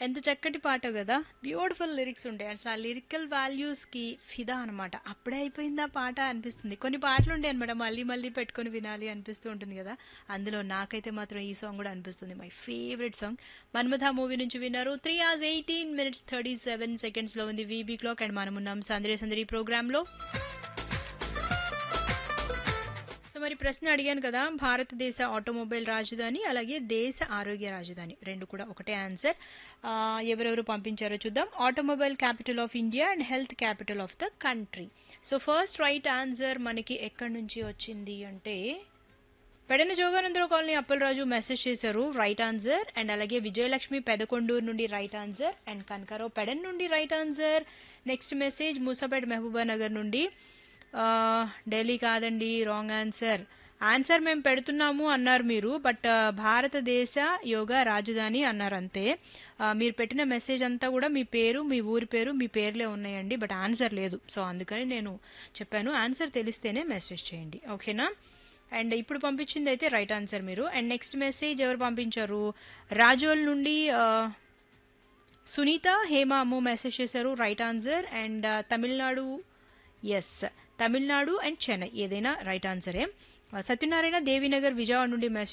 ఎంత చక్కటి పాట కదా బ్యూటిఫుల్ లిరిక్స్ ఉంటాయి అసలు ఆ లిరికల్ వాల్యూస్కి ఫిదా అనమాట అప్పుడే అయిపోయిందా పాట అనిపిస్తుంది కొన్ని పాటలు ఉంటాయి అనమాట మళ్ళీ మళ్ళీ పెట్టుకొని వినాలి అనిపిస్తూ ఉంటుంది కదా అందులో నాకైతే మాత్రం ఈ సాంగ్ కూడా అనిపిస్తుంది my favourite song Manmatha movie నుంచి విన్నారు three hours eighteen minutes thirty seven సెకండ్స్లో ఉంది వీబీ క్లాక్ అండ్ మనం ఉన్నాం సందడి సందడి ప్రోగ్రాంలో సో మరి ప్రశ్న అడిగాను కదా భారతదేశ ఆటోమొబైల్ రాజధాని అలాగే దేశ ఆరోగ్య రాజధాని రెండు కూడా ఒకటే ఆన్సర్ ఆ, ఎవరెవరు పంపించారో చూద్దాం automobile capital of India and health capital of the country so first right answer మనకి ఎక్కడి నుంచి వచ్చింది అంటే పెడన జోగానందరావు కాలనీ అప్పలరాజు మెసేజ్ చేశారు రైట్ ఆన్సర్ అండ్ అలాగే విజయలక్ష్మి పెదకొండూరు నుండి right answer and Kanakarao Pedana నుండి right answer next message Moosapeta Mahabubnagar నుండి ఆ, ఢిల్లీ కాదండి రాంగ్ ఆన్సర్ ఆన్సర్ మేము పెడుతున్నాము అన్నారు మీరు బట్ ఆ, భారతదేశ యోగా రాజధాని అన్నారు అంతే ఆ, మీరు పెట్టిన మెసేజ్ అంతా కూడా మీ పేరు మీ ఊరి పేరు మీ పేర్లే ఉన్నాయండి బట్ ఆన్సర్ లేదు సో అందుకని నేను చెప్పాను ఆన్సర్ తెలిస్తేనే మెసేజ్ చేయండి ఓకేనా అండ్ ఇప్పుడు పంపించింది అయితే రైట్ ఆన్సర్ మీరు అండ్ నెక్స్ట్ మెసేజ్ ఎవరు పంపించారు రాజోల్ నుండి ఆ, సునీత హేమ అమ్ము మెసేజ్ చేశారు right answer and Tamil Nadu yes Tamil Nadu and Chennai ఏదైనా రైట్ ఆన్సరే సత్యనారాయణ దేవినగర్ విజయవాడ నుండి మెసేజ్